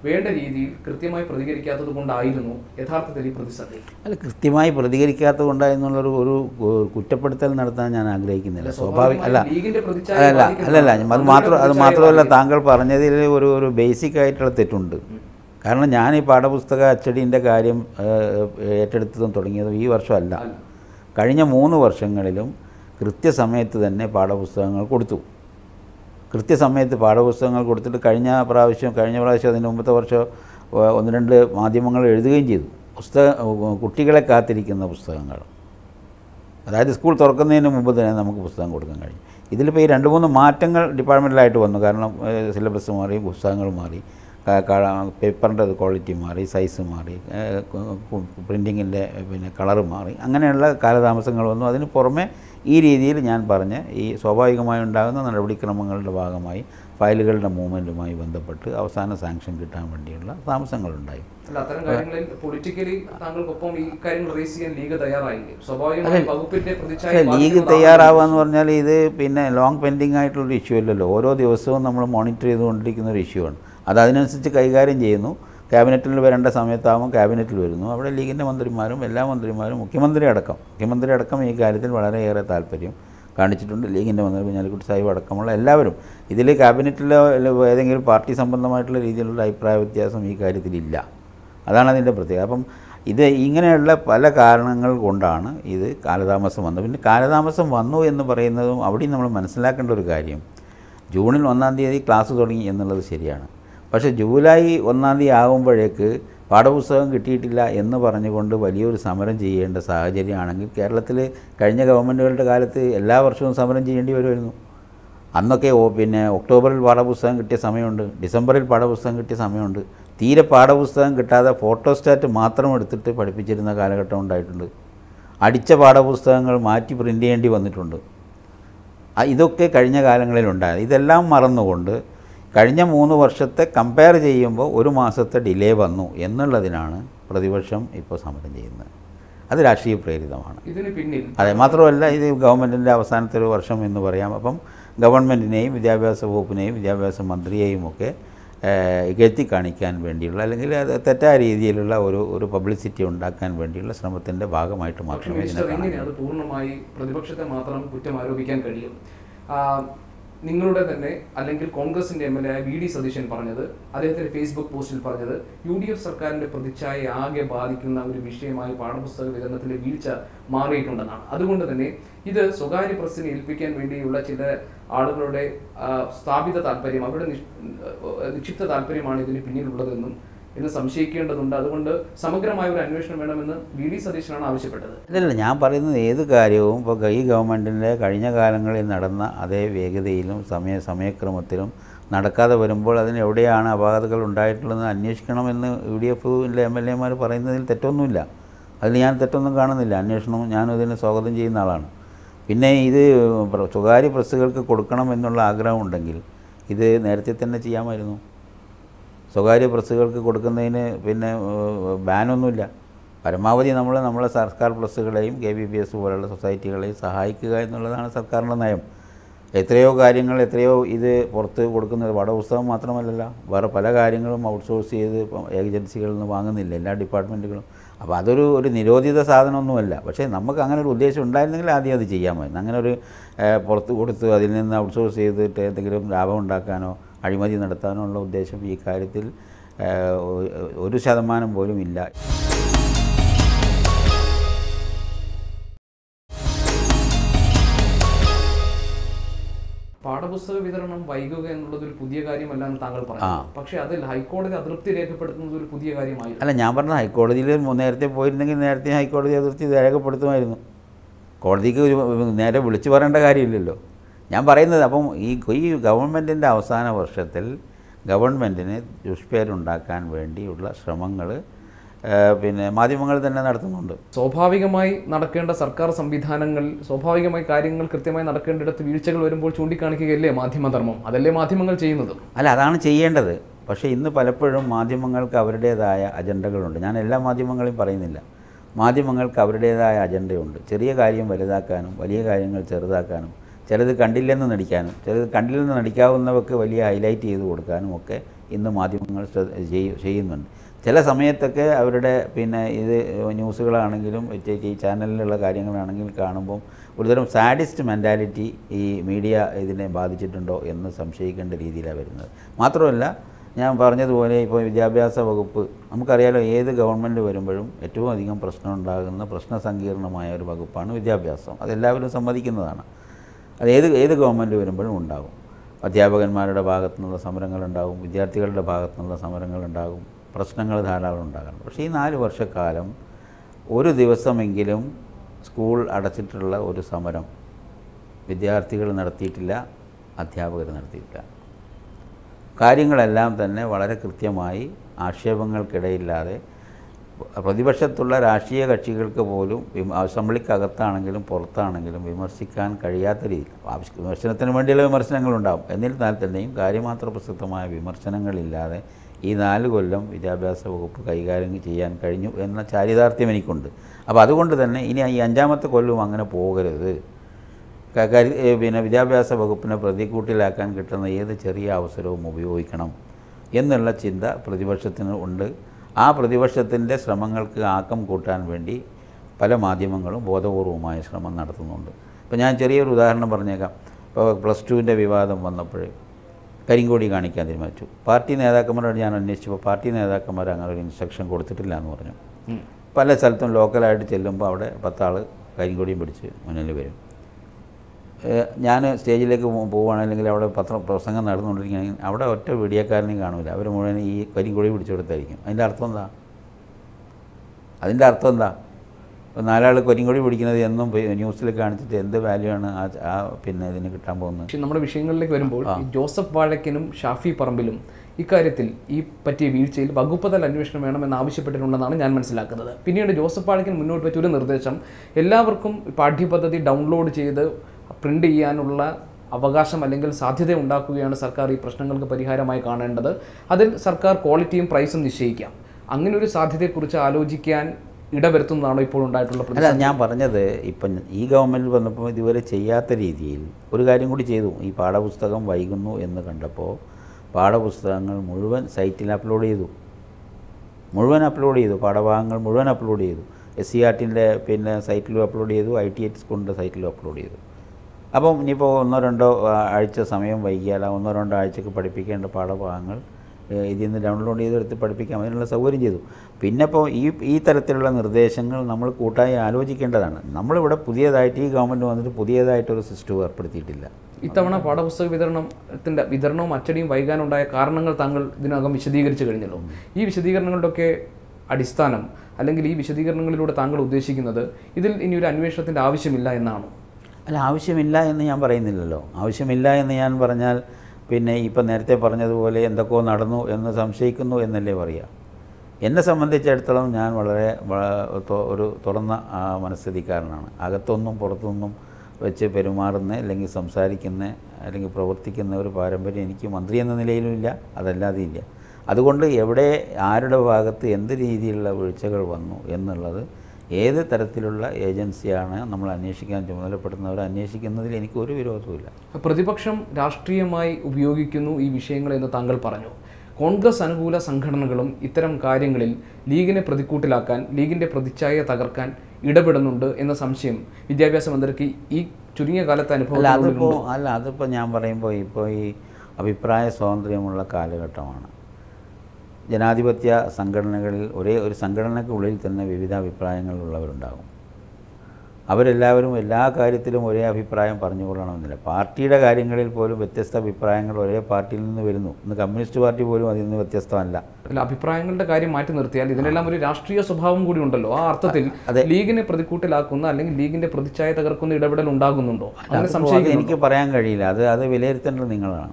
വേണ്ട രീതിയിൽ കൃത്യമായി പ്രതികരിക്കാത്തത് കൊണ്ടായിരുന്നു യഥാർത്ഥത്തിൽ ഈ പ്രതിസന്ധി അല്ല കൃത്യമായി പ്രതികരിക്കാത്തത് കൊണ്ടായെന്നുള്ളൊരു ഒരു ഒരു കുറ്റപ്പെടുത്തൽ നടത്താൻ ഞാൻ ആഗ്രഹിക്കുന്നില്ല അല്ല, സ്വാഭാവിക അല്ല സ്വാഭാവികമായും ലീഗിന്റെ പ്രതിച്ഛായ അല്ലല്ല ബാധിക്കുന്നതാണ്. അല്ലല്ല അത് മന്ത്രിയുടെ മാത്രം അത് പ്രതിച്ഛായ മാത്രമല്ല ബാധിക്കും. താങ്കൾ പറഞ്ഞതിൽ ഒരു ഒരു ബേസിക് ആയിട്ടുള്ള തെറ്റുണ്ട് കാരണം ഞാൻ ഈ പാഠപുസ്തക അച്ചടീൻ്റെ കാര്യം ഏഹ്, ഏറ്റെടുത്തതും തുടങ്ങിയതും ഈ വർഷമല്ല അല്ല. കഴിഞ്ഞ മൂന്ന് വർഷങ്ങളിലും കൃത്യസമയത്ത് തന്നെ പാഠപുസ്തകങ്ങൾ കൊടുത്തു കൃത്യസമയത്ത് പാഠപുസ്തകങ്ങൾ കൊടുത്തിട്ട് കഴിഞ്ഞ പ്രാവശ്യം കഴിഞ്ഞ പ്രാവശ്യം അതിന് മുമ്പത്തെ വർഷം ഏഹ്, ഒന്ന് രണ്ട് മാധ്യമങ്ങൾ എഴുതുകയും ചെയ്തു പുസ്തക കുട്ടികളെ കാത്തിരിക്കുന്ന പുസ്തകങ്ങൾ അതായത് സ്കൂൾ തുറക്കുന്നതിന് മുമ്പ് തന്നെ നമുക്ക് പുസ്തകം കൊടുക്കാൻ കഴിയും ഇതിലിപ്പോൾ ഈ രണ്ട് മൂന്ന് മാറ്റങ്ങൾ ഡിപ്പാർട്ട്മെൻറ്റിലായിട്ട് വന്നു കാരണം സിലബസ് മാറി പുസ്തകങ്ങൾ മാറി പേപ്പറിൻ്റെ ക്വാളിറ്റി മാറി സൈസ് മാറി പ്രിൻറ്റിങ്ങിൻ്റെ പിന്നെ കളറ് മാറി അങ്ങനെയുള്ള കാലതാമസങ്ങൾ വന്നു അതിന് പുറമെ ഈ രീതിയിൽ ഞാൻ പറഞ്ഞ ഈ സ്വാഭാവികമായി ഉണ്ടാകുന്ന നടപടിക്രമങ്ങളുടെ ഭാഗമായി ഫയലുകളുടെ മൂവ്മെൻറ്റുമായി ബന്ധപ്പെട്ട് അവസാന സാങ്ഷൻ കിട്ടാൻ വേണ്ടിയുള്ള താമസങ്ങളുണ്ടായി അല്ല അത്തരം കാര്യങ്ങളിൽ പൊളിറ്റിക്കലി താങ്കൾക്കൊപ്പം ഈ കാര്യങ്ങൾ റേസ് ചെയ്യാൻ ലീഗ് തയ്യാറായില്ലേ സ്വാഭാവികമായും വകുപ്പിന്റെ പ്രതിച്ഛായ അല്ല, ലീഗ് ബാധിക്കുന്നതാണ് തയ്യാറാവാന്ന് പറഞ്ഞാൽ ഇത് പിന്നെ ലോങ് പെൻഡിങ് ആയിട്ടുള്ളൊരു ഇഷ്യൂ അല്ലല്ലോ ഓരോ ദിവസവും നമ്മൾ മോണിറ്റർ ചെയ്തുകൊണ്ടിരിക്കുന്ന ഒരു ഇഷ്യൂ ആണ് അത് അതിനനുസരിച്ച് കൈകാര്യം ചെയ്യുന്നു ക്യാബിനറ്റിൽ വരേണ്ട സമയത്താകുമ്പോൾ ക്യാബിനറ്റിൽ വരുന്നു അവിടെ ലീഗിൻ്റെ മന്ത്രിമാരും എല്ലാ മന്ത്രിമാരും മുഖ്യമന്ത്രി അടക്കം മുഖ്യമന്ത്രി അടക്കം ഈ കാര്യത്തിൽ വളരെയേറെ താല്പര്യം കാണിച്ചിട്ടുണ്ട് ലീഗിൻ്റെ മന്ത്രി കുഞ്ഞാലിക്കുട്ടി സാഹിബ് അടക്കമുള്ള എല്ലാവരും ഇതിൽ ക്യാബിനറ്റിലോ അല്ല ഏതെങ്കിലും പാർട്ടി സംബന്ധമായിട്ടുള്ള രീതിയിലുള്ള അഭിപ്രായ വ്യത്യാസം ഈ കാര്യത്തിലില്ല അതാണ് അതിൻ്റെ പ്രത്യേകത അപ്പം ഇത് ഇങ്ങനെയുള്ള പല കാരണങ്ങൾ കൊണ്ടാണ് ഇത് കാലതാമസം വന്നത് പിന്നെ കാലതാമസം വന്നു എന്ന് പറയുന്നതും അവിടെയും നമ്മൾ മനസ്സിലാക്കേണ്ട ഒരു കാര്യം ജൂണിൽ ഒന്നാം തീയതി ക്ലാസ് തുടങ്ങി എന്നുള്ളത് ശരിയാണ് പക്ഷേ ജൂലൈ ഒന്നാം തീയതി ആകുമ്പോഴേക്ക് പാഠപുസ്തകം കിട്ടിയിട്ടില്ല എന്ന് പറഞ്ഞുകൊണ്ട് വലിയൊരു സമരം ചെയ്യേണ്ട സാഹചര്യമാണെങ്കിൽ കേരളത്തിൽ കഴിഞ്ഞ ഗവൺമെൻറ്റുകളുടെ കാലത്ത് എല്ലാ വർഷവും സമരം ചെയ്യേണ്ടി വരുമായിരുന്നു അന്നൊക്കെ ഓ പിന്നെ ഒക്ടോബറിൽ പാഠപുസ്തകം കിട്ടിയ സമയമുണ്ട് ഡിസംബറിൽ പാഠപുസ്തകം കിട്ടിയ സമയമുണ്ട് തീരെ പാഠപുസ്തകം കിട്ടാതെ ഫോട്ടോസ്റ്റാറ്റ് മാത്രം എടുത്തിട്ട് പഠിപ്പിച്ചിരുന്ന കാലഘട്ടം ഉണ്ടായിട്ടുണ്ട് അടിച്ച പാഠപുസ്തകങ്ങൾ മാറ്റി പ്രിൻ്റ് ചെയ്യേണ്ടി വന്നിട്ടുണ്ട് ആ, ഇതൊക്കെ കഴിഞ്ഞ കാലങ്ങളിലുണ്ടായത് ഇതെല്ലാം മറന്നുകൊണ്ട് കഴിഞ്ഞ മൂന്ന് വർഷത്തെ കമ്പയർ ചെയ്യുമ്പോൾ ഒരു മാസത്തെ ഡിലേ വന്നു എന്നുള്ളതിനാണ് പ്രതിപക്ഷം ഇപ്പോൾ സമരം ചെയ്യുന്നത് അത് രാഷ്ട്രീയ പ്രേരിതമാണ് ഇതിന് പിന്നിൽ അതെ മാത്രമല്ല ഇത് ഗവൺമെൻറ്റിൻ്റെ അവസാനത്തെ ഒരു വർഷം എന്ന് പറയാം അപ്പം ഗവൺമെൻറ്റിനെയും വിദ്യാഭ്യാസ വകുപ്പിനെയും വിദ്യാഭ്യാസ മന്ത്രിയെയും ഒക്കെ ഏഹ്, ഇകഴ്ത്തി കാണിക്കാൻ വേണ്ടിയുള്ള അല്ലെങ്കിൽ അത് തെറ്റായ രീതിയിലുള്ള ഒരു ഒരു പബ്ലിസിറ്റി ഉണ്ടാക്കാൻ വേണ്ടിയുള്ള ശ്രമത്തിൻ്റെ ഭാഗമായിട്ട് പക്ഷേ മാത്രമേ ഇതിനെ മിനിസ്റ്റർ കാണാൻ എങ്ങനെ അത് പൂർണ്ണമായി പ്രതിപക്ഷത്തെ മാത്രം കുറ്റം ആരോപിക്കാൻ കഴിയും ആ, നിങ്ങളുടെ തന്നെ അല്ലെങ്കിൽ കോൺഗ്രസിന്റെ എം എൽ എ ആയ വി ഡി സതീശൻ പറഞ്ഞത് അദ്ദേഹത്തിന്റെ ഫേസ്ബുക്ക് പോസ്റ്റിൽ പറഞ്ഞത് യു ഡി എഫ് സർക്കാരിന്റെ പ്രതിച്ഛായ ആകെ ബാധിക്കുന്ന ഒരു വിഷയമായി പാഠപുസ്തക വിതരണത്തിലെ വീഴ്ച മാറിയിട്ടുണ്ടെന്നാണ് അതുകൊണ്ട് തന്നെ ഇത് സ്വകാര്യ പ്രസ്സിനെ ഏൽപ്പിക്കാൻ വേണ്ടിയുള്ള ചില ആളുകളുടെ ആ, സ്ഥാപിത താല്പര്യം അവരുടെ നിഷ്- ഏഹ് നിക്ഷിപ്ത താല്പര്യമാണ് ഇതിന് പിന്നിലുള്ളതെന്നും എന്ന് സംശയിക്കേണ്ടതുണ്ട് അതുകൊണ്ട് സമഗ്രമായ ഒരു അന്വേഷണം വേണമെന്ന് വി ഡി സതീശനാണ് ആവശ്യപ്പെട്ടത് ഇല്ലല്ല ഞാൻ പറയുന്നത് ഏത് കാര്യവും ഇപ്പോൾ ഈ ഗവൺമെൻറ്റിൻ്റെ കഴിഞ്ഞ കാലങ്ങളിൽ നടന്ന അതേ വേഗതയിലും സമയ സമയക്രമത്തിലും നടക്കാതെ വരുമ്പോൾ അതിന് എവിടെയാണ് അപാകതകൾ ഉണ്ടായിട്ടുള്ളതെന്ന് അന്വേഷിക്കണമെന്ന് യു ഡി എഫിൻ്റെ എം എൽ എമാർ പറയുന്നതിൽ തെറ്റൊന്നുമില്ല അതിൽ ഞാൻ തെറ്റൊന്നും കാണുന്നില്ല അന്വേഷണം ഞാനും ഇതിനെ സ്വാഗതം ചെയ്യുന്ന ആളാണ് പിന്നെ ഇത് പ്ര- സ്വകാര്യ പ്രസ്സുകൾക്ക് കൊടുക്കണം എന്നുള്ള ആഗ്രഹം ഉണ്ടെങ്കിൽ ഇത് നേരത്തെ തന്നെ ചെയ്യാമായിരുന്നു സ്വകാര്യ പ്രസ്സുകൾക്ക് കൊടുക്കുന്നതിന് പിന്നെ ഏഹ്, ബാനൊന്നുമില്ല പരമാവധി നമ്മൾ നമ്മളെ സർക്കാർ പ്രസ്സുകളെയും കെ ബി പി എസ് പോലുള്ള സൊസൈറ്റികളെയും സഹായിക്കുക എന്നുള്ളതാണ് സർക്കാരിൻ്റെ നയം എത്രയോ കാര്യങ്ങൾ എത്രയോ ഇത് പുറത്ത് കൊടുക്കുന്നത് പാഠപുസ്തകം മാത്രമല്ലല്ലോ വേറെ പല കാര്യങ്ങളും ഔട്ട്സോഴ്സ് ചെയ്ത് ഇപ്പം ഏജൻസികളിൽ നിന്ന് വാങ്ങുന്നില്ല എല്ലാ ഡിപ്പാർട്ട്മെൻറ്റുകളും അപ്പോൾ അതൊരു ഒരു നിരോധിത സാധനമൊന്നുമല്ല പക്ഷേ നമുക്ക് അങ്ങനെ ഒരു ഉദ്ദേശം ഉണ്ടായിരുന്നെങ്കിൽ ആദ്യം അത് ചെയ്യാമായിരുന്നു അങ്ങനെ ഒരു ഏഹ്, പുറത്ത് കൊടുത്ത് അതിൽ നിന്ന് ഔട്ട്സോഴ്സ് ചെയ്തിട്ട് എന്തെങ്കിലും ലാഭം ഉണ്ടാക്കാനോ അഴിമതി നടത്താനോ ഉള്ള ഉദ്ദേശം ഈ കാര്യത്തിൽ ഏഹ്, ഒ- ഒരു ശതമാനം പോലും ഇല്ല പാഠപുസ്തക വിതരണം വൈകുക എന്നുള്ളത് ഒരു പുതിയ കാര്യമല്ല എന്ന് താങ്കൾ പറഞ്ഞു പക്ഷേ അതിൽ ഹൈക്കോടതി അതൃപ്തി രേഖപ്പെടുത്തുന്നത് ഒരു പുതിയ കാര്യമായിരുന്നു അല്ല ഞാൻ പറഞ്ഞ ഹൈക്കോടതിയിൽ മു- നേരത്തെ പോയിരുന്നെങ്കിൽ നേരത്തെ ഹൈക്കോടതി അതിർത്തി രേഖപ്പെടുത്തുമായിരുന്നു കോടതിക്ക് ഒരു നേരെ വിളിച്ചു പറയേണ്ട കാര്യമില്ലല്ലോ ഞാൻ പറയുന്നത് അപ്പം ഈ ഈ ഗവൺമെൻറ്റിൻ്റെ അവസാന വർഷത്തിൽ ഗവൺമെൻറ്റിന് ദുഷ്പേരുണ്ടാക്കാൻ വേണ്ടിയുള്ള ശ്രമങ്ങൾ പിന്നെ മാധ്യമങ്ങൾ തന്നെ നടത്തുന്നുണ്ട് സ്വാഭാവികമായി നടക്കേണ്ട സർക്കാർ സംവിധാനങ്ങളിൽ സ്വാഭാവികമായി കാര്യങ്ങൾ കൃത്യമായി നടക്കേണ്ടിടത്ത് വീഴ്ചകൾ വരുമ്പോൾ ചൂണ്ടിക്കാണിക്കുകയല്ലേ മാധ്യമധർമ്മം അതല്ലേ മാധ്യമങ്ങൾ ചെയ്യുന്നതും അല്ല അതാണ് ചെയ്യേണ്ടത് പക്ഷേ ഇന്ന് പലപ്പോഴും മാധ്യമങ്ങൾക്ക് അവരുടേതായ അജണ്ടകളുണ്ട് ഞാൻ എല്ലാ മാധ്യമങ്ങളെയും പറയുന്നില്ല മാധ്യമങ്ങൾക്ക് അവരുടേതായ അജണ്ടയുണ്ട് ചെറിയ കാര്യം വലുതാക്കാനും വലിയ കാര്യങ്ങൾ ചെറുതാക്കാനും ചിലത് കണ്ടില്ലെന്ന് നടിക്കാനും ചിലത് കണ്ടില്ലെന്ന് നടിക്കാവുന്നവർക്ക് വലിയ ഹൈലൈറ്റ് ചെയ്ത് കൊടുക്കാനും ഒക്കെ ഇന്ന് മാധ്യമങ്ങൾ ശ്രദ്ധ- ചെയ്യ- ചെയ്യുന്നുണ്ട് ചില സമയത്തൊക്കെ അവരുടെ പിന്നെ ഇത് ന്യൂസുകളാണെങ്കിലും ടി ടി ചാനലിലുള്ള കാര്യങ്ങളാണെങ്കിലും കാണുമ്പം ഒരുതരം സാഡിസ്റ്റ് മെൻറ്റാലിറ്റി ഈ മീഡിയ ഇതിനെ ബാധിച്ചിട്ടുണ്ടോ എന്ന് സംശയിക്കേണ്ട രീതിയിലാണ് വരുന്നത് മാത്രമല്ല ഞാൻ പറഞ്ഞതുപോലെ ഇപ്പോൾ വിദ്യാഭ്യാസ വകുപ്പ് നമുക്കറിയാലോ ഏത് ഗവൺമെൻറ് വരുമ്പോഴും ഏറ്റവും അധികം പ്രശ്നം ഉണ്ടാകുന്ന പ്രശ്ന സങ്കീർണമായ ഒരു വകുപ്പാണ് വിദ്യാഭ്യാസം അതെല്ലാവരും സമ്മതിക്കുന്നതാണ് അത് ഏത് ഏത് ഗവൺമെൻറ് വരുമ്പോഴും ഉണ്ടാകും അധ്യാപകന്മാരുടെ ഭാഗത്തു നിന്നുള്ള സമരങ്ങളുണ്ടാകും വിദ്യാർത്ഥികളുടെ ഭാഗത്തു നിന്നുള്ള സമരങ്ങളുണ്ടാകും പ്രശ്നങ്ങൾ ധാരാളം ഉണ്ടാകാറുണ്ട് പക്ഷേ ഈ നാല് വർഷക്കാലം ഒരു ദിവസമെങ്കിലും സ്കൂൾ അടച്ചിട്ടുള്ള ഒരു സമരം വിദ്യാർത്ഥികൾ നടത്തിയിട്ടില്ല അധ്യാപകർ നടത്തിയിട്ടില്ല കാര്യങ്ങളെല്ലാം തന്നെ വളരെ കൃത്യമായി ആക്ഷേപങ്ങൾക്കിടയില്ലാതെ പ്രതിപക്ഷത്തുള്ള രാഷ്ട്രീയ കക്ഷികൾക്ക് പോലും വിമ- അസംബ്ലിക്കകത്താണെങ്കിലും പുറത്താണെങ്കിലും വിമർശിക്കാൻ കഴിയാത്ത രീതിയിൽ ആവശ്യ വിമർശനത്തിന് വേണ്ടിയുള്ള വിമർശനങ്ങളുണ്ടാവും എന്നിരുന്നാൽ തന്നെയും കാര്യമാത്ര പ്രസക്തമായ വിമർശനങ്ങളില്ലാതെ ഈ നാല് കൊല്ലം വിദ്യാഭ്യാസ വകുപ്പ് കൈകാര്യം ചെയ്യാൻ കഴിഞ്ഞു എന്ന ചാരിതാർത്ഥ്യം എനിക്കുണ്ട് അപ്പോൾ അതുകൊണ്ട് തന്നെ ഇനി ഈ അഞ്ചാമത്തെ കൊല്ലവും അങ്ങനെ പോകരുത് ക- കരു- ഏ, പിന്നെ വിദ്യാഭ്യാസ വകുപ്പിനെ പ്രതിക്കൂട്ടിലാക്കാൻ കിട്ടുന്ന ഏത് ചെറിയ അവസരവും ഉപയോഗിക്കണം എന്നുള്ള ചിന്ത പ്രതിപക്ഷത്തിന് ഉണ്ട് ആ പ്രതിപക്ഷത്തിൻ്റെ ശ്രമങ്ങൾക്ക് ആക്കം കൂട്ടാൻ വേണ്ടി പല മാധ്യമങ്ങളും ബോധപൂർവമായ ശ്രമം നടത്തുന്നുണ്ട് ഇപ്പോൾ ഞാൻ ചെറിയൊരു ഉദാഹരണം പറഞ്ഞേക്കാം ഇപ്പോൾ പ്ലസ് ടുവിൻ്റെ വിവാദം വന്നപ്പോൾ കരിങ്കോടി കാണിക്കാൻ തീരുമാനിച്ചു പാർട്ടി നേതാക്കന്മാരോട് ഞാൻ അന്വേഷിച്ചപ്പോൾ പാർട്ടി നേതാക്കന്മാർ അങ്ങനെ ഒരു ഇൻസ്ട്രക്ഷൻ കൊടുത്തിട്ടില്ല എന്ന് പറഞ്ഞു പല സ്ഥലത്തും ലോക്കലായിട്ട് ചെല്ലുമ്പോൾ അവിടെ പത്താൾ കരിങ്കൊടിയും പിടിച്ച് മുന്നിൽ വരും ഞാൻ സ്റ്റേജിലേക്ക് പോ- പോവുകയാണ് അല്ലെങ്കിൽ അവിടെ പത്ര പ്രസംഗം നടന്നുകൊണ്ടിരിക്കുകയാണെങ്കിൽ അവിടെ ഒറ്റ വീഡിയോക്കാരനെയും കാണില്ല അവർ മുഴുവൻ ഈ കരിങ്കൊടി പിടിച്ചു കൊടുത്തായിരിക്കും അതിൻ്റെ അർത്ഥം എന്താ അതിൻ്റെ അർത്ഥം എന്താ ഇപ്പോൾ നാലാൾ കരിങ്കൊടി പിടിക്കുന്നത് എന്നും പി- ന്യൂസിൽ കാണിച്ചിട്ട് എന്ത് വാല്യൂ ആണ് ആ ആ പിന്നെ ഇതിന് കിട്ടാൻ പോകുന്നത് പക്ഷെ നമ്മുടെ വിഷയങ്ങളിലേക്ക് വരുമ്പോൾ ഈ ജോസഫ് വാഴക്കനും ഷാഫി പറമ്പിലും ഇക്കാര്യത്തിൽ ഈ പറ്റിയ വീഴ്ചയിൽ വകുപ്പ് തല അന്വേഷണം വേണമെന്ന് ആവശ്യപ്പെട്ടിട്ടുണ്ടെന്നാണ് ഞാൻ മനസ്സിലാക്കുന്നത് പിന്നീട് ജോസഫ് വാഴക്കൻ മുന്നോട്ട് വെച്ച ഒരു നിർദ്ദേശം എല്ലാവർക്കും പാഠ്യപദ്ധതി ഡൗൺലോഡ് ചെയ്ത് പ്രിന്റ് ചെയ്യാനുള്ള അവകാശം അല്ലെങ്കിൽ സാധ്യത ഉണ്ടാക്കുകയാണ് സർക്കാർ ഈ പ്രശ്നങ്ങൾക്ക് പരിഹാരമായി കാണേണ്ടത് അതിൽ സർക്കാർ ക്വാളിറ്റിയും പ്രൈസും നിശ്ചയിക്കാം അങ്ങനെ ഒരു സാധ്യതയെക്കുറിച്ച് ആലോചിക്കാൻ ഇടവരുത്തുന്നതാണോ ഇപ്പോൾ ഉണ്ടായിട്ടുള്ള അല്ല പ്രതിസന്ധി? ഞാൻ പറഞ്ഞത് ഇപ്പം ഈ ഗവൺമെൻറ് വന്നപ്പോൾ ഇതുവരെ ചെയ്യാത്ത രീതിയിൽ ഒരു കാര്യം കൂടി ചെയ്തു ഈ പാഠപുസ്തകം വൈകുന്നു എന്ന് കണ്ടപ്പോൾ പാഠപുസ്തകങ്ങൾ മുഴുവൻ സൈറ്റിൽ അപ്ലോഡ് ചെയ്തു മുഴുവൻ അപ്ലോഡ് ചെയ്തു പാഠഭാഗങ്ങൾ മുഴുവൻ അപ്ലോഡ് ചെയ്തു എസ് സി ആർട്ടിൻ്റെ പിന്നെ സൈറ്റിലും അപ്ലോഡ് ചെയ്തു ഐ ടി എച്ച് സ്കൂളിൻ്റെ സൈറ്റിലും അപ്ലോഡ് ചെയ്തു അപ്പം ഇനിയിപ്പോൾ ഒന്നോ രണ്ടോ ആ, ആഴ്ച സമയം വൈകിയാൽ ആ ഒന്നോ രണ്ടോ ആഴ്ചക്ക് പഠിപ്പിക്കേണ്ട പാഠഭാഗങ്ങൾ ഏഹ്, ഇതിൽ നിന്ന് ഡൗൺലോഡ് ചെയ്തെടുത്ത് പഠിപ്പിക്കാം അതിനുള്ള സൗകര്യം ചെയ്തു പിന്നെ ഇപ്പോൾ ഈ ഈ തരത്തിലുള്ള നിർദ്ദേശങ്ങൾ നമ്മൾ കൂട്ടായി ആലോചിക്കേണ്ടതാണ് നമ്മളിവിടെ പുതിയതായിട്ട് ഈ ഗവൺമെൻറ് വന്നിട്ട് പുതിയതായിട്ടൊരു സിസ്റ്റം ഏർപ്പെടുത്തിയിട്ടില്ല ഇത്തവണ പാഠപുസ്തക വിതരണത്തിന്റെ വിതരണവും അച്ചടിയും വൈകാനുണ്ടായ കാരണങ്ങൾ താങ്കൾ ഇതിനകം വിശദീകരിച്ചു കഴിഞ്ഞല്ലോ ഈ വിശദീകരണങ്ങളുടെയൊക്കെ അടിസ്ഥാനം അല്ലെങ്കിൽ ഈ വിശദീകരണങ്ങളിലൂടെ താങ്കൾ ഉദ്ദേശിക്കുന്നത് ഇതിൽ ഇനി ഒരു അന്വേഷണത്തിന്റെ ആവശ്യമില്ല എന്നാണോ അല്ല ആവശ്യമില്ല എന്ന് ഞാൻ പറയുന്നില്ലല്ലോ ആവശ്യമില്ല എന്ന് ഞാൻ പറഞ്ഞാൽ പിന്നെ ഇപ്പം നേരത്തെ പറഞ്ഞതുപോലെ എന്തൊക്കെയോ നടന്നു എന്ന് സംശയിക്കുന്നു എന്നല്ലേ പറയുക എന്നെ സംബന്ധിച്ചിടത്തോളം ഞാൻ വളരെ വ- തൊ- ഒരു തുറന്ന ആ, മനസ്ഥിതിക്കാരനാണ് അകത്തൊന്നും പുറത്തൊന്നും വെച്ച് പെരുമാറുന്ന അല്ലെങ്കിൽ സംസാരിക്കുന്ന അല്ലെങ്കിൽ പ്രവർത്തിക്കുന്ന ഒരു പാരമ്പര്യം എനിക്ക് മന്ത്രി എന്ന നിലയിലും ഇല്ല അതല്ലാതെ ഇല്ല അതുകൊണ്ട് എവിടെ ആരുടെ ഭാഗത്ത് എന്ത് രീതിയിലുള്ള വീഴ്ചകൾ വന്നു എന്നുള്ളത് ഏത് തരത്തിലുള്ള ഏജൻസിയാണ് നമ്മൾ അന്വേഷിക്കാൻ ചുമതലപ്പെടുന്നവർ അന്വേഷിക്കുന്നതിൽ എനിക്ക് ഒരു വിരോധവുമില്ല പ്രതിപക്ഷം രാഷ്ട്രീയമായി ഉപയോഗിക്കുന്നു ഈ വിഷയങ്ങൾ എന്ന് താങ്കൾ പറഞ്ഞു കോൺഗ്രസ് അനുകൂല സംഘടനകളും ഇത്തരം കാര്യങ്ങളിൽ ലീഗിനെ പ്രതിക്കൂട്ടിലാക്കാൻ ലീഗിന്റെ പ്രതിച്ഛായ തകർക്കാൻ ഇടപെടുന്നുണ്ട് എന്ന സംശയം വിദ്യാഭ്യാസ മന്ത്രിക്ക് ഈ ചുരുങ്ങിയ കാലത്തെ അല്ല അനുഭവം അതിപ്പോൾ അല്ല അതിപ്പോൾ ഞാൻ പറയുമ്പോൾ ഇപ്പോൾ ഈ അഭിപ്രായ സ്വാതന്ത്ര്യമുള്ള കാലഘട്ടമാണ് ജനാധിപത്യ സംഘടനകളിൽ ഒരേ ഒരു സംഘടനയ്ക്കുള്ളിൽ തന്നെ വിവിധ അഭിപ്രായങ്ങളുള്ളവരുണ്ടാകും അവരെല്ലാവരും എല്ലാ കാര്യത്തിലും ഒരേ അഭിപ്രായം പറഞ്ഞുകൊള്ളണമെന്നില്ല പാർട്ടിയുടെ കാര്യങ്ങളിൽ പോലും വ്യത്യസ്ത അഭിപ്രായങ്ങൾ ഒരേ പാർട്ടിയിൽ നിന്ന് വരുന്നു ഇന്ന് കമ്മ്യൂണിസ്റ്റ് പാർട്ടി പോലും അതിൽ നിന്ന് വ്യത്യസ്തമല്ല അല്ല അഭിപ്രായങ്ങളുടെ കാര്യം മാറ്റി നിർത്തിയാൽ ഇതിനെല്ലാം ഒരു രാഷ്ട്രീയ സ്വഭാവം കൂടി ഉണ്ടല്ലോ ആ അർത്ഥത്തിൽ അതെ. ലീഗിനെ പ്രതിക്കൂട്ടിലാക്കുന്ന അല്ലെങ്കിൽ ലീഗിന്റെ പ്രതിച്ഛായ തകർക്കുന്ന ഇടപെടൽ ഉണ്ടാകുന്നുണ്ടോ അങ്ങനെ അതിപ്പോൾ അത് സംശയിക്കുന്നു എനിക്ക് പറയാൻ കഴിയില്ല അത് അത് വിലയിരുത്തേണ്ടത് നിങ്ങളാണ്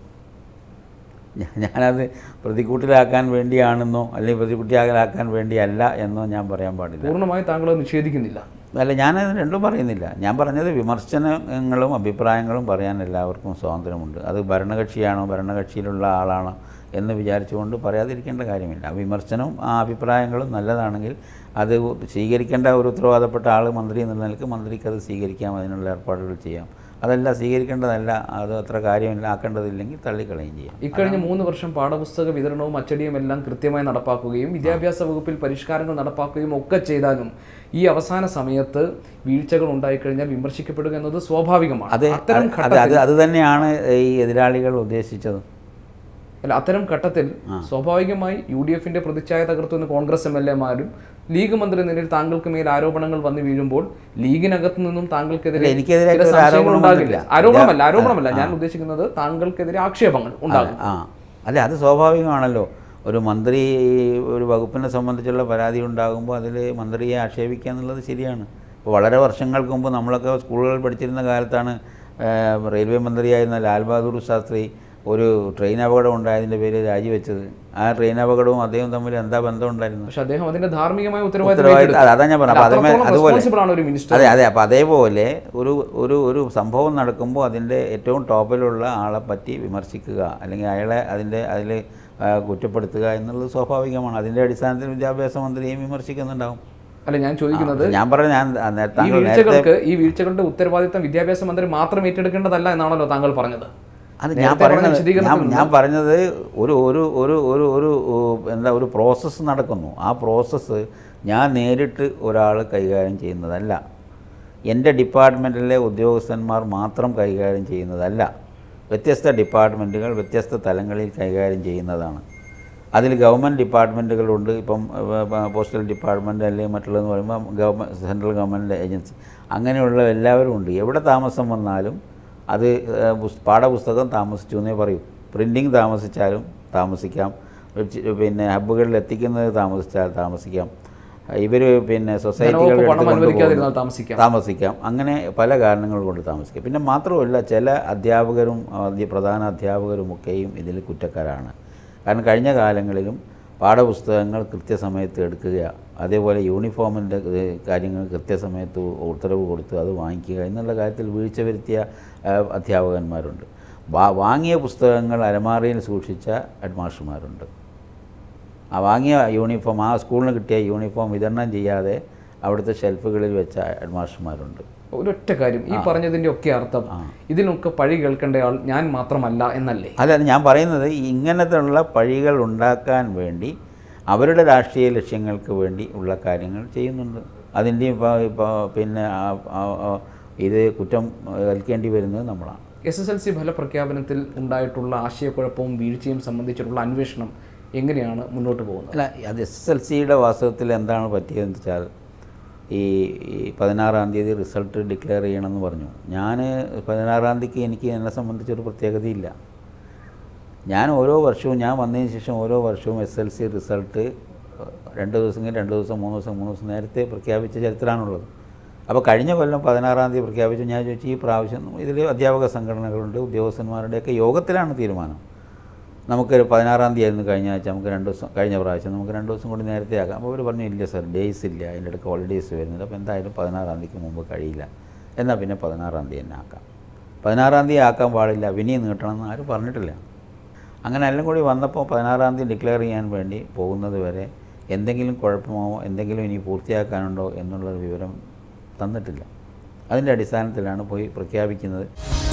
ഞാ- ഞാനത് പ്രതിക്കൂട്ടിലാക്കാൻ വേണ്ടിയാണെന്നോ അല്ലെങ്കിൽ പ്രതിക്കൂട്ടിലാക്കാൻ വേണ്ടിയല്ല എന്നോ ഞാൻ പറയാൻ പാടില്ല പൂർണ്ണമായി താങ്കൾ അത് നിഷേധിക്കുന്നില്ല അല്ല ഞാനത് രണ്ടും പറയുന്നില്ല ഞാൻ പറഞ്ഞത് വിമർശനങ്ങളും അഭിപ്രായങ്ങളും പറയാൻ എല്ലാവർക്കും സ്വാതന്ത്ര്യമുണ്ട് അത് ഭരണകക്ഷിയാണോ ഭരണകക്ഷിയിലുള്ള ആളാണോ എന്ന് വിചാരിച്ചുകൊണ്ട് പറയാതിരിക്കേണ്ട കാര്യമില്ല ആ വിമർശനവും ആ അഭിപ്രായങ്ങളും നല്ലതാണെങ്കിൽ അത് സ്വീകരിക്കേണ്ട ഒരു ഉത്തരവാദപ്പെട്ട ആൾ മന്ത്രി എന്നുള്ള നിലക്ക് മന്ത്രിക്ക് അത് സ്വീകരിക്കാം അതിനുള്ള ഏർപ്പാടുകൾ ചെയ്യാം അതല്ല സ്വീകരിക്കേണ്ടതല്ല അത് അത്ര കാര്യമില്ല ആക്കേണ്ടതില്ലെങ്കിൽ തള്ളിക്കളയും ചെയ്യാം ഇക്കഴിഞ്ഞ മൂന്ന് വർഷം പാഠപുസ്തക വിതരണവും അച്ചടിയും എല്ലാം കൃത്യമായി നടപ്പാക്കുകയും വിദ്യാഭ്യാസ വകുപ്പിൽ പരിഷ്കാരങ്ങൾ നടപ്പാക്കുകയും ഒക്കെ ചെയ്താലും ഈ അവസാന സമയത്ത് വീഴ്ചകൾ ഉണ്ടായിക്കഴിഞ്ഞാൽ വിമർശിക്കപ്പെടുക എന്നത് സ്വാഭാവികമാണ് അത് അത്തരം അത് ഘട്ടത്തിൽ അത് അത് തന്നെയാണ് ഈ എതിരാളികൾ ഉദ്ദേശിച്ചത് അല്ല അത്തരം ഘട്ടത്തിൽ സ്വാഭാവികമായി യു ഡി എഫിന്റെ പ്രതിച്ഛായ തകർത്തുന്ന കോൺഗ്രസ് എം എൽ എമാരും ലീഗ് മന്ത്രി നിലയിൽ താങ്കൾക്ക് മേൽ ആരോപണങ്ങൾ വന്നു വീഴുമ്പോൾ ലീഗിനകത്തു നിന്നും താങ്കൾക്കെതിരെ ഇല്ല, എനിക്കെതിരായിട്ട് ചില ഒരു സംശയങ്ങൾ ആരോപണം ഉണ്ടാകില്ല വന്നില്ല. ആരോപണമല്ല ആരോപണമല്ല ഞാൻ ഉദ്ദേശിക്കുന്നത് താങ്കൾക്കെതിരെ ആക്ഷേപങ്ങൾ ഉണ്ടാകും ആ അല്ല അത് സ്വാഭാവികമാണല്ലോ ഒരു മന്ത്രി ഒരു വകുപ്പിനെ സംബന്ധിച്ചുള്ള പരാതി ഉണ്ടാകുമ്പോൾ അതിൽ മന്ത്രിയെ ആക്ഷേപിക്കുക എന്നുള്ളത് ശരിയാണ് ഇപ്പോൾ വളരെ വർഷങ്ങൾക്ക് മുമ്പ് നമ്മളൊക്കെ സ്കൂളുകളിൽ പഠിച്ചിരുന്ന കാലത്താണ് ഏഹ്, റെയിൽവേ മന്ത്രിയായിരുന്ന ലാൽ ബഹാദൂർ ശാസ്ത്രി ഒരു ട്രെയിൻ അപകടം ഉണ്ടായതിൻ്റെ പേര് രാജിവെച്ചത് ആ ട്രെയിൻ അപകടവും അദ്ദേഹം തമ്മിൽ എന്താ ബന്ധം ഉണ്ടായിരുന്നു പക്ഷെ അദ്ദേഹം അതിന്റെ ധാർമ്മികമായ ഉത്തരവാദിത്തം ഉത്തരവാദിത്തം ഏറ്റെടുത്തു. അതാ ഞാൻ പറഞ്ഞത് അപ്പോൾ അല്ല, അതേ അത്രത്തോളം അതുപോലെ responsible ആണ് ഒരു മിനിസ്റ്റർ അതെ അതെ അപ്പോൾ അതേപോലെ ഒരു ഒരു ഒരു സംഭവം നടക്കുമ്പോൾ അതിൻ്റെ ഏറ്റവും ടോപ്പിലുള്ള ആളെ പറ്റി വിമർശിക്കുക അല്ലെങ്കിൽ അയാളെ അതിൻ്റെ അതിൽ കുറ്റപ്പെടുത്തുക എന്നുള്ളത് സ്വാഭാവികമാണ് അതിൻ്റെ അടിസ്ഥാനത്തിൽ വിദ്യാഭ്യാസ മന്ത്രിയെയും വിമർശിക്കുന്നുണ്ടാവും അല്ല ഞാൻ ചോദിക്കുന്നത് ഞാൻ പറഞ്ഞ ഞാൻ നേ- ഈ താങ്കൾ നേരത്തെ വീഴ്ചകൾക്ക് ഈ വീഴ്ചകളുടെ ഉത്തരവാദിത്തം വിദ്യാഭ്യാസ മന്ത്രി മാത്രം ഏറ്റെടുക്കേണ്ടതല്ല എന്നാണല്ലോ താങ്കൾ പറഞ്ഞത് അത് ഞാൻ നേരത്തെ പറഞ്ഞ പറയുന്നത് ഞാൻ വിശദീകരണത്തിൽ ഞാൻ പറഞ്ഞത് ഒരു ഒരു ഒരു ഒരു ഒരു ഉ- എന്താ ഒരു പ്രോസസ്സ് നടക്കുന്നു ആ പ്രോസസ്സ് ഞാൻ നേരിട്ട് ഒരാൾ കൈകാര്യം ചെയ്യുന്നതല്ല എൻ്റെ ഡിപ്പാർട്ട്മെൻറ്റിലെ ഉദ്യോഗസ്ഥന്മാർ മാത്രം കൈകാര്യം ചെയ്യുന്നതല്ല വ്യത്യസ്ത ഡിപ്പാർട്ട്മെൻറ്റുകൾ വ്യത്യസ്ത തലങ്ങളിൽ കൈകാര്യം ചെയ്യുന്നതാണ് അതിൽ ഗവൺമെൻറ് ഡിപ്പാർട്ട്മെൻറ്റുകളുണ്ട് ഇപ്പം ഏഹ്, ഏഹ്, പോസ്റ്റൽ ഡിപ്പാർട്ട്മെൻറ്റ് അല്ലെങ്കിൽ മറ്റുള്ളതെന്ന് പറയുമ്പോൾ ഗവൺമെൻറ് സെൻട്രൽ ഗവൺമെൻറ് ഏജൻസി അങ്ങനെയുള്ള എല്ലാവരും ഉണ്ട് എവിടെ താമസം വന്നാലും അത് ഏഹ്, പുസ്- പാഠപുസ്തകം താമസിച്ചു എന്നേ പറയൂ പ്രിൻറ്റിങ് താമസിച്ചാലും താമസിക്കാം വെച്ച് പിന്നെ ഹബ്ബുകളിൽ എത്തിക്കുന്നത് താമസിച്ചാൽ താമസിക്കാം ഇവർ പിന്നെ സൊസൈറ്റികൾ ധനവകുപ്പ് എടുത്ത് പണം കൊണ്ടുപോകുന്നു. അനുവദിക്കാതിരുന്നാൽ താമസിക്കാം താമസിക്കാം അങ്ങനെ പല കാരണങ്ങൾ കൊണ്ട് താമസിക്കാം പിന്നെ മാത്രമല്ല ചില അധ്യാപകരും അധ്യ- പ്രധാന അധ്യാപകരുമൊക്കെയും ഇതിൽ കുറ്റക്കാരാണ് കാരണം കഴിഞ്ഞ കാലങ്ങളിലും പാഠപുസ്തകങ്ങൾ കൃത്യസമയത്ത് എടുക്കുക അതേപോലെ യൂണിഫോമിൻ്റെ ഏഹ്, കാര്യങ്ങൾ കൃത്യസമയത്ത് ഉത്തരവ് കൊടുത്ത് അത് വാങ്ങിക്കുക എന്നുള്ള കാര്യത്തിൽ വീഴ്ച വരുത്തിയ ഏഹ്, അധ്യാപകന്മാരുണ്ട് വാ- വാങ്ങിയ പുസ്തകങ്ങൾ അലമാറയിൽ സൂക്ഷിച്ച ഹെഡ്മാസ്റ്റർമാരുണ്ട് ആ വാങ്ങിയ യൂണിഫോം ആ സ്കൂളിന് കിട്ടിയ യൂണിഫോം വിതരണം ചെയ്യാതെ അവിടുത്തെ ഷെൽഫുകളിൽ വെച്ച ഹെഡ്മാസ്റ്റർമാരുണ്ട് ഒരൊറ്റ കാര്യം ഈ പറഞ്ഞതിന്റെ ഒക്കെ അർത്ഥം ഇതിനൊക്കെ പഴി കേൾക്കേണ്ടയാൾ ഞാൻ മാത്രമല്ല എന്നല്ലേ അല്ല ഞാൻ പറയുന്നത് ഇങ്ങനത്തെയുള്ള പഴികൾ ഉണ്ടാക്കാൻ വേണ്ടി അവരുടെ രാഷ്ട്രീയ ലക്ഷ്യങ്ങൾക്ക് വേണ്ടി ഉള്ള കാര്യങ്ങൾ ചെയ്യുന്നുണ്ട് അതിൻ്റെ ഇപ്പോൾ ഇപ്പോൾ പിന്നെ ആ- ആ- ആ- ഇത് കുറ്റം ഏൽക്കേണ്ടി വരുന്നത് നമ്മളാണ് എസ് എസ് എൽ സി ഫലപ്രഖ്യാപനത്തിൽ ഉണ്ടായിട്ടുള്ള ആശയക്കുഴപ്പവും വീഴ്ചയും സംബന്ധിച്ചിട്ടുള്ള അന്വേഷണം എങ്ങനെയാണ് മുന്നോട്ട് പോകുന്നത് അല്ല അത് എസ് എസ് എൽ സിയുടെ വാസ്തവത്തിൽ എന്താണ് പറ്റിയതെന്ന് വെച്ചാൽ ഈ ഈ പതിനാറാം തീയതി റിസൾട്ട് ഡിക്ലെയർ ചെയ്യണമെന്ന് പറഞ്ഞു ഞാൻ പതിനാറാം തീയതിക്ക് എനിക്ക് എന്നെ സംബന്ധിച്ചൊരു പ്രത്യേകതയില്ല ഞാൻ ഓരോ വർഷവും ഞാൻ വന്നതിന് ശേഷം ഓരോ വർഷവും എസ് എൽ സി റിസൾട്ട് രണ്ട് ദിവസം കഴിഞ്ഞ് രണ്ട് ദിവസം മൂന്ന് ദിവസം മൂന്ന് ദിവസം നേരത്തെ പ്രഖ്യാപിച്ച ചരിത്രമാണുള്ളത് അപ്പോൾ കഴിഞ്ഞ കൊല്ലം പതിനാറാം തീയതി പ്രഖ്യാപിച്ചു ഞാൻ ചോദിച്ചു ഈ പ്രാവശ്യം ഇതിൽ അധ്യാപക സംഘടനകളുണ്ട് ഉദ്യോഗസ്ഥന്മാരുടെയൊക്കെ യോഗത്തിലാണ് തീരുമാനം നമുക്ക് പതിനാറാം തീയതി ആയിരുന്നു കഴിഞ്ഞ ആഴ്ച നമുക്ക് രണ്ട് ദിവസം കഴിഞ്ഞ പ്രാവശ്യം നമുക്ക് രണ്ട് ദിവസം കൂടി നേരത്തെ ആക്കാം അപ്പോൾ അവർ പറഞ്ഞു ഇല്ല സർ ഡേയ്സ് ഇല്ല അതിൻ്റെ ഇടയ്ക്ക് ഹോളിഡേയ്സ് വരുന്നുണ്ട് അപ്പോൾ എന്തായാലും പതിനാറാം തീയതിക്ക് മുമ്പ് കഴിയില്ല എന്നാൽ പിന്നെ പതിനാറാം തീയതി തന്നെ ആക്കാം പതിനാറാം തീയതി ആക്കാൻ പാടില്ല വിനിയും നീട്ടണമെന്ന് ആരും പറഞ്ഞിട്ടില്ല അങ്ങനെ എല്ലാം കൂടി വന്നപ്പോൾ പതിനാറാം തീയതി ഡിക്ലെയർ ചെയ്യാൻ വേണ്ടി പോകുന്നത് വരെ എന്തെങ്കിലും കുഴപ്പമോ എന്തെങ്കിലും ഇനി പൂർത്തിയാക്കാനുണ്ടോ എന്നുള്ളൊരു വിവരം തന്നിട്ടില്ല അതിൻ്റെ അടിസ്ഥാനത്തിലാണ് പോയി പ്രഖ്യാപിക്കുന്നത്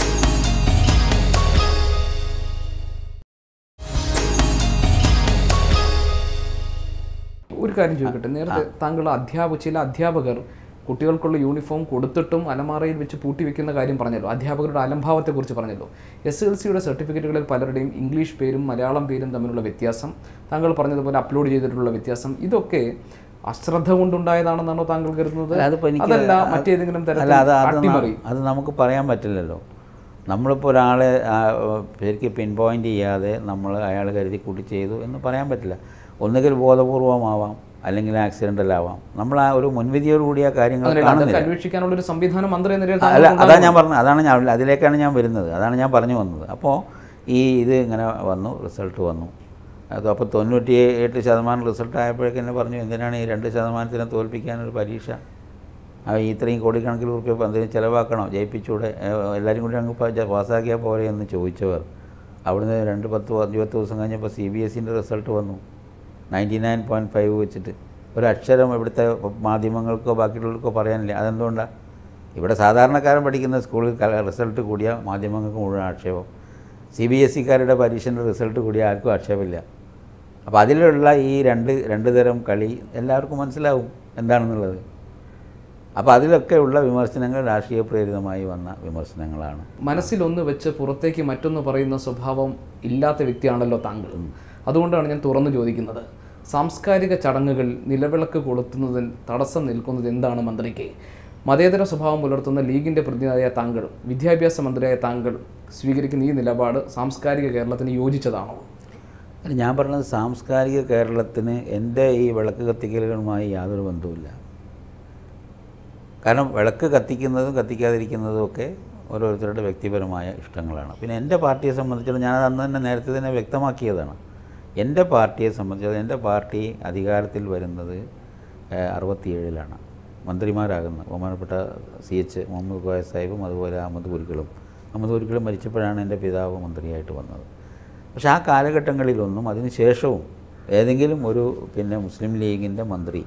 ഒരു കാര്യം ചോദിക്കട്ടെ നേരത്തെ താങ്കൾ അധ്യാപക ചില അധ്യാപകർ കുട്ടികൾക്കുള്ള യൂണിഫോം കൊടുത്തിട്ടും അലമാറയിൽ വെച്ച് പൂട്ടി വെക്കുന്ന കാര്യം പറഞ്ഞല്ലോ അധ്യാപകരുടെ അലംഭാവത്തെക്കുറിച്ച് പറഞ്ഞല്ലോ എസ് എൽ സിയുടെ സർട്ടിഫിക്കറ്റുകളിൽ പലരുടെയും ഇംഗ്ലീഷ് പേരും മലയാളം പേരും തമ്മിലുള്ള വ്യത്യാസം താങ്കൾ പറഞ്ഞതുപോലെ അപ്ലോഡ് ചെയ്തിട്ടുള്ള വ്യത്യാസം ഇതൊക്കെ അശ്രദ്ധ കൊണ്ടുണ്ടായതാണെന്നാണോ താങ്കൾ കരുതുന്നത് അല്ല, അതിപ്പോ എനിക്ക് അതല്ല മറ്റേതെങ്കിലും അല്ല തരത്തിൽ അത് അത് ന- അട്ടിമറി അത് നമുക്ക് പറയാൻ പറ്റില്ലല്ലോ നമ്മളിപ്പോൾ ഒരാളെ ആ, ശരിക്കും പിൻ പോയിൻ്റ് ചെയ്യാതെ നമ്മൾ അയാൾ കരുതി കൂട്ടി ചെയ്തു എന്ന് പറയാൻ പറ്റില്ല ഒന്നുകിൽ ബോധപൂർവമാവാം അല്ലെങ്കിൽ ആക്സിഡൻ്റലാവാം നമ്മൾ ആ ഒരു മുൻവിധിയോടുകൂടി ആ കാര്യങ്ങൾ അങ്ങനെയല്ല കാണുന്നില്ല അതൊക്കെ അന്വേഷിക്കാനുള്ള ഒരു സംവിധാനം മന്ത്രി എന്ന നിലയിൽ അല്ല താങ്കൾക്ക് അതാണ് ഞാൻ പറഞ്ഞത് അതാണ് ഞാൻ അതിലേക്കാണ് ഞാൻ വരുന്നത് അതാണ് ഞാൻ പറഞ്ഞു വന്നത് അപ്പോൾ ഈ ഇത് ഇങ്ങനെ വന്നു റിസൾട്ട് വന്നു അത് അപ്പോൾ തൊണ്ണൂറ്റി എട്ട് ശതമാനം റിസൾട്ട് ആയപ്പോഴേക്കും എന്നെ പറഞ്ഞു എന്തിനാണ് ഈ രണ്ട് ശതമാനത്തിനെ തോൽപ്പിക്കാനൊരു പരീക്ഷ ആ ഇത്രയും കോടിക്കണക്കിന് റുപ്യ എന്തെങ്കിലും ചിലവാക്കണോ ജയിപ്പിച്ചൂടെ ഏഹ് എല്ലാവരും കൂടി അങ്ങ് പ- പാസ്സാക്കിയാൽ പോരെ എന്ന് ചോദിച്ചവർ അവിടുന്ന് രണ്ട് പത്ത് പ- ഇരുപത് ദിവസം കഴിഞ്ഞപ്പോൾ സി ബി എസ് സിൻ്റെ റിസൾട്ട് വന്നു നയൻറ്റി നയൻ പോയിൻറ്റ് ഫൈവ് വെച്ചിട്ട് ഒരു അക്ഷരം ഇവിടുത്തെ മാധ്യമങ്ങൾക്കോ ബാക്കിയുള്ളവർക്കോ പറയാനില്ല അതെന്തുകൊണ്ടാണ് ഇവിടെ സാധാരണക്കാരൻ പഠിക്കുന്ന സ്കൂളിൽ കല- റിസൾട്ട് കൂടിയ മാധ്യമങ്ങൾക്ക് മുഴുവൻ ആക്ഷേപം സി ബി എസ് സിക്കാരുടെ പരീക്ഷൻ്റെ റിസൾട്ട് കൂടിയ ആർക്കും ആക്ഷേപമില്ല അപ്പോൾ അതിലുള്ള ഈ രണ്ട് രണ്ട് തരം കളി എല്ലാവർക്കും മനസ്സിലാവും എന്താണെന്നുള്ളത് അപ്പോൾ അതിലൊക്കെയുള്ള വിമർശനങ്ങൾ രാഷ്ട്രീയ പ്രേരിതമായി വന്ന വിമർശനങ്ങളാണ് മനസ്സിലൊന്ന് വെച്ച് പുറത്തേക്ക് മറ്റൊന്ന് പറയുന്ന സ്വഭാവം ഇല്ലാത്ത വ്യക്തിയാണല്ലോ താങ്കൾ അതുകൊണ്ടാണ് ഞാൻ തുറന്നു ചോദിക്കുന്നത് സാംസ്കാരിക ചടങ്ങുകൾ നിലവിളക്ക് കൊളുത്തുന്നതിൽ തടസ്സം നിൽക്കുന്നത് എന്താണ് മന്ത്രിക്ക് മതേതര സ്വഭാവം പുലർത്തുന്ന ലീഗിൻ്റെ പ്രതിനിധിയായ താങ്കൾ വിദ്യാഭ്യാസ മന്ത്രിയായ താങ്കൾ സ്വീകരിക്കുന്ന ഈ നിലപാട് സാംസ്കാരിക കേരളത്തിന് യോജിച്ചതാണോ അല്ല, ഞാൻ പറഞ്ഞത് സാംസ്കാരിക കേരളത്തിന് എൻ്റെ ഈ വിളക്ക് കത്തിക്കലുകളുമായി യാതൊരു ബന്ധവുമില്ല കാരണം വിളക്ക് കത്തിക്കുന്നതും കത്തിക്കാതിരിക്കുന്നതും ഒക്കെ ഓരോരുത്തരുടെ വ്യക്തിപരമായ ഇഷ്ടങ്ങളാണ് പിന്നെ എൻ്റെ പാർട്ടിയെ സംബന്ധിച്ചിടത്തോളം ഞാനത് അന്ന് തന്നെ നേരത്തെ തന്നെ വ്യക്തമാക്കിയതാണ് എൻ്റെ പാർട്ടിയെ സംബന്ധിച്ചിടത്തോളം എൻ്റെ പാർട്ടി അധികാരത്തിൽ വരുന്നത് ഏഹ്, അറുപത്തിയേഴിലാണ് മന്ത്രിമാരാകുന്നത് ബഹുമാനപ്പെട്ട സി എച്ച് മുഹമ്മദ് കോയ സാഹിബും അതുപോലെ അഹമ്മദ് കുരിക്കളും അഹമ്മദ് കുരിക്കളും മരിച്ചപ്പോഴാണ് എൻ്റെ പിതാവ് മന്ത്രിയായിട്ട് വന്നത് പക്ഷേ ആ കാലഘട്ടങ്ങളിലൊന്നും അതിന് ശേഷവും ഏതെങ്കിലും ഒരു പിന്നെ മുസ്ലിം ലീഗിൻ്റെ മന്ത്രി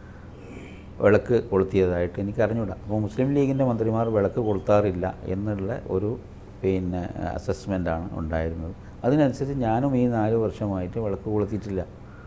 വിളക്ക് കൊളുത്തിയതായിട്ട് എനിക്ക് അറിഞ്ഞൂടാ അപ്പോൾ മുസ്ലിം ലീഗിൻ്റെ മന്ത്രിമാർ വിളക്ക് കൊളുത്താറില്ല എന്നുള്ള ഒരു പിന്നെ അസസ്മെൻ്റാണ് ഉണ്ടായിരുന്നത് അതിനനുസരിച്ച് ഞാനും ഈ നാല് വർഷമായിട്ട് വിളക്ക് കൊളുത്തിയിട്ടില്ല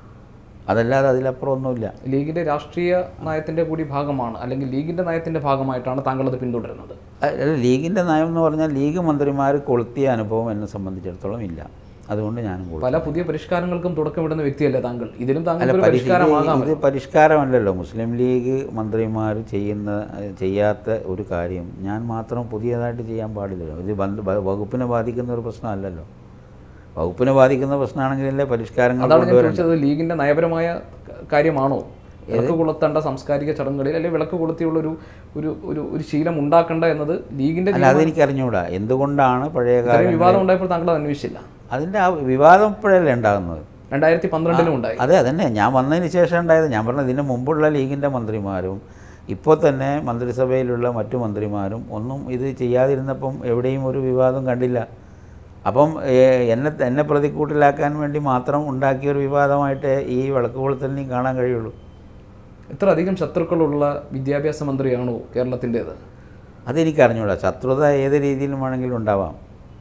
അതല്ലാതെ അതിലപ്പുറം ഒന്നുമില്ല ലീഗിൻ്റെ രാഷ്ട്രീയ നയത്തിൻ്റെ കൂടി ഭാഗമാണ് അല്ലെങ്കിൽ ലീഗിൻ്റെ നയത്തിൻ്റെ ഭാഗമായിട്ടാണ് താങ്കൾ അത് പിന്തുടരുന്നത് അല്ല ലീഗിൻ്റെ നയം എന്ന് പറഞ്ഞാൽ ലീഗ് മന്ത്രിമാർ കൊളുത്തിയ അനുഭവം എന്നെ സംബന്ധിച്ചിടത്തോളം ഇല്ല അതുകൊണ്ട് ഞാനും കൊളുത്തി പല പുതിയ പരിഷ്കാരങ്ങൾക്കും തുടക്കമിടുന്ന വ്യക്തിയല്ലേ താങ്കൾ ഇതിലും അല്ല താങ്കൾക്ക് ഒരു പരി- പരിഷ്കാരമാകാം ഇത് ഇത് പരിഷ്കാരമല്ലല്ലോ മുസ്ലിം ലീഗ് മന്ത്രിമാർ ചെയ്യുന്ന ചെയ്യാത്ത ഒരു കാര്യം ഞാൻ മാത്രം പുതിയതായിട്ട് ചെയ്യാൻ പാടില്ലല്ലോ ഇത് ബന്ധ ബ- വകുപ്പിനെ ബാധിക്കുന്ന ഒരു പ്രശ്നമല്ലല്ലോ വകുപ്പിനെ ബാധിക്കുന്ന പ്രശ്നമാണെങ്കിലല്ലേ പരിഷ്കാരങ്ങൾ അതാണ് ഞാൻ കൊണ്ടുവരേണ്ടത് ചോദിച്ചത് ലീഗിന്റെ നയപരമായ ക- കാര്യമാണോ വിളക്ക് കൊളുത്തേണ്ട സാംസ്കാരിക ചടങ്ങുകളിൽ അല്ലെങ്കിൽ വിളക്ക് കൊളുത്തിയുള്ള ഒരു ഒരു ഒരു ഒരു ശീലം ഉണ്ടാക്കണ്ട എന്നത് ലീഗിന്റെ അല്ല അതെനിക്ക് അറിഞ്ഞുകൂടാ എന്തുകൊണ്ടാണ് പഴയ ഇത്രയും കാലം വിവാദം ഉണ്ടായപ്പോൾ താങ്കൾ അത് അന്വേഷിച്ചില്ല അതിൻ്റെ ആ വിവാദം ഇപ്പോഴല്ലേ ഉണ്ടാകുന്നത് രണ്ടായിരത്തി പന്ത്രണ്ടിലും ഉണ്ടായി അതെ അതന്നെ ഞാൻ വന്നതിന് ശേഷം ഉണ്ടായത് ഞാൻ പറഞ്ഞത് ഇതിന് മുമ്പുള്ള ലീഗിൻ്റെ മന്ത്രിമാരും ഇപ്പോൾ തന്നെ മന്ത്രിസഭയിലുള്ള മറ്റു മന്ത്രിമാരും ഒന്നും ഇത് ചെയ്യാതിരുന്നപ്പം എവിടെയും ഒരു വിവാദം കണ്ടില്ല അപ്പം ഏഹ്, എന്നെ എന്നെ പ്രതിക്കൂട്ടിലാക്കാൻ വേണ്ടി മാത്രം ഉണ്ടാക്കിയ ഒരു വിവാദമായിട്ട് ഈ വിളക്ക് കൊളുത്തലിനെയും കാണാൻ കഴിയുള്ളൂ ഇത്ര അധികം ശത്രുക്കളുള്ള വിദ്യാഭ്യാസ മന്ത്രിയാണോ കേരളത്തിൻ്റെത് അതെനിക്ക് അറിഞ്ഞൂടാ ശത്രുത ഏത് രീതിയിലും വേണമെങ്കിലും ഉണ്ടാവാം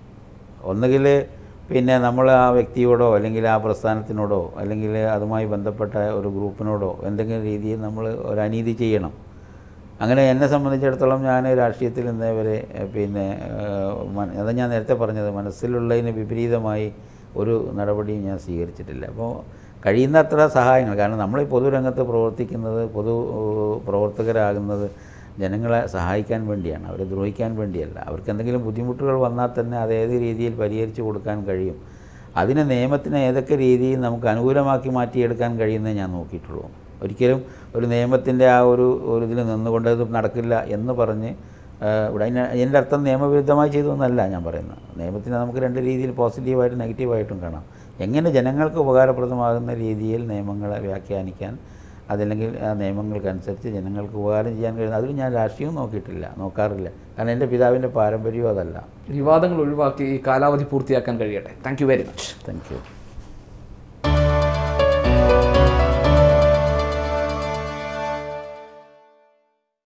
ഒന്നുകിൽ പിന്നെ നമ്മൾ ആ വ്യക്തിയോടോ അല്ലെങ്കിൽ ആ പ്രസ്ഥാനത്തിനോടോ അല്ലെങ്കിൽ അതുമായി ബന്ധപ്പെട്ട ഒരു ഗ്രൂപ്പിനോടോ എന്തെങ്കിലും രീതിയിൽ നമ്മൾ ഒരു അനീതി ചെയ്യണം അങ്ങനെ എന്നെ സംബന്ധിച്ചിടത്തോളം ഞാൻ രാഷ്ട്രീയത്തിൽ ഇന്നേ വരെ എഹ്, പിന്നെ ഏഹ്, മന- അതാ ഞാൻ നേരത്തെ പറഞ്ഞത് മനസ്സിലുള്ളതിന് വിപരീതമായി ഒരു നടപടിയും ഞാൻ സ്വീകരിച്ചിട്ടില്ല അപ്പോൾ കഴിയുന്നത്ര സഹായങ്ങൾ കാരണം നമ്മൾ ഈ പൊതുരംഗത്ത് പ്രവർത്തിക്കുന്നത് പൊതു ഏഹ്, പ്രവർത്തകരാകുന്നത് ജനങ്ങളെ സഹായിക്കാൻ വേണ്ടിയാണ് അവരെ ദ്രോഹിക്കാൻ വേണ്ടിയല്ല അവർക്ക് എന്തെങ്കിലും ബുദ്ധിമുട്ടുകൾ വന്നാൽ തന്നെ അത് ഏത് രീതിയിൽ പരിഹരിച്ചു കൊടുക്കാൻ കഴിയും അതിന് നിയമത്തിന് ഏതൊക്കെ രീതിയിൽ നമുക്ക് അനുകൂലമാക്കി മാറ്റിയെടുക്കാൻ കഴിയുന്നേ ഞാൻ നോക്കിയിട്ടുള്ളൂ ഒരിക്കലും ഒരു നിയമത്തിൻ്റെ ആ ഒരു ഒരു ഇതിൽ നിന്നുകൊണ്ട് ഇത് നടക്കില്ല എന്ന് പറഞ്ഞ് ആ, ഇവിടെ അതിന് അതിൻ്റെ അർത്ഥം നിയമവിരുദ്ധമായി ചെയ്തു എന്നല്ല ഞാൻ പറയുന്നത് നിയമത്തിന് നമുക്ക് രണ്ട് രീതിയിൽ പോസിറ്റീവായിട്ടും നെഗറ്റീവായിട്ടും കാണാം എങ്ങനെ ജനങ്ങൾക്ക് ഉപകാരപ്രദമാകുന്ന രീതിയിൽ നിയമങ്ങളെ വ്യാഖ്യാനിക്കാൻ അതല്ലെങ്കിൽ ആ നിയമങ്ങൾക്കനുസരിച്ച് ജനങ്ങൾക്ക് ഉപകാരം ചെയ്യാൻ കഴിയുന്ന അതിൽ ഞാൻ രാഷ്ട്രീയവും നോക്കിയിട്ടില്ല നോക്കാറില്ല കാരണം എൻ്റെ പിതാവിൻ്റെ പാരമ്പര്യവും അതല്ല വിവാദങ്ങൾ ഒഴിവാക്കി ഈ കാലാവധി പൂർത്തിയാക്കാൻ കഴിയട്ടെ thank you very much thank U